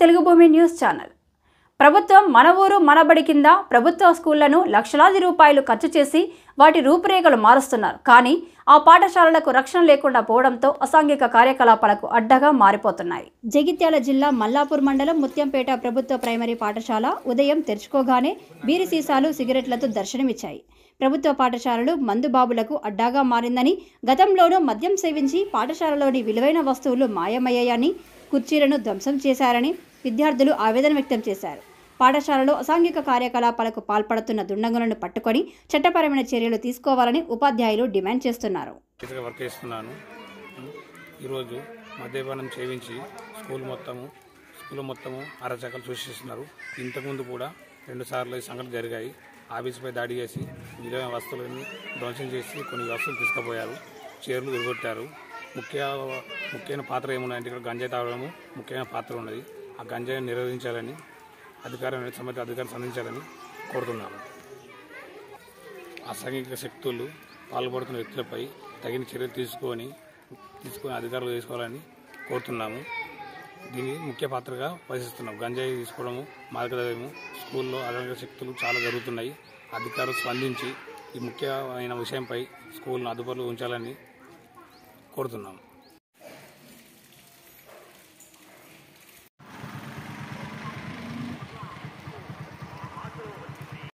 తెలుగు భూమి news channel ప్రభుత్వం మన ఊరు మనబడి కింద ప్రభుత్వ స్కూళ్లను లక్షలాది రూపాయలు ఖర్చు చేసి వాటి రూపురేఖలు మారుస్తున్నారు కానీ ఆ పాఠశాలలకు రక్షణ లేకుండా పోవడంతో అసాంఘిక కార్యకలాపాలకు అడ్డగా మారిపోతున్నాయి జగిత్యాల జిల్లా మల్లాపూర్ మండలం ముత్యంపేట ప్రభుత్వ ప్రైమరీ పాఠశాల ఉదయం తెరుచుకోగానే బీరి సీసాలు సిగరెట్లతో దర్శనమిచ్చాయి ప్రభుత్వ పాఠశాలలు మందుబాబులకు అడ్డాగా మారిందని గతంలోనూ మద్యం సేవించి పాఠశాలలోని విలువైన వస్తువులు మాయమయ్యాయని కుర్చీలను ధ్వంసం చేశారని విద్యార్థులు ఆవేదన వ్యక్తం చేశారు పాఠశాలలో అసాంఘిక కార్యకలాపాలకు పాల్పడుతున్న దుండగులను పట్టుకొని చట్టపరమైన చర్యలు తీసుకోవాలని ఉపాధ్యాయులు డిమాండ్ చేస్తున్నారు టీచర్గా వర్క్ చేస్తున్నాను ఈరోజు మద్యపానం సేవించి స్కూల్ మొత్తము స్కూల్ మొత్తము అరచకలు సృష్టిస్తున్నారు ఇంతకుముందు కూడా రెండు సార్లు ఈ సంఘటనలు జరిగాయి ఆఫీసుపై దాడి చేసి విలువైన వస్తువులను ధ్వంసం చేసి కొన్ని వస్తువులు తీసుకుపోయారు చీరలు విరగొట్టారు ముఖ్య ముఖ్యమైన పాత్ర ఏమున్నాయంటే ఇక్కడ గంజాయి తాగడము ముఖ్యమైన పాత్ర ఉన్నది ఆ గంజాయిని నిరోధించాలని అధికారం సంబంధిత అధికారం సంధించాలని కోరుతున్నాను అసాంఘిక శక్తులు పాల్పడుతున్న వ్యక్తులపై తగిన చర్యలు తీసుకొని తీసుకొని అధికారులు తీసుకోవాలని కోరుతున్నాము దీన్ని ముఖ్య పాత్రగా వహిస్తున్నాం గంజాయి తీసుకోవడము మార్గదర్శనము స్కూల్లో అసాంఘిక శక్తులు చాలా జరుగుతున్నాయి అధికారులు స్పందించి ఈ ముఖ్యమైన విషయంపై స్కూల్ను అదుపులో ఉంచాలని కోరుతున్నాము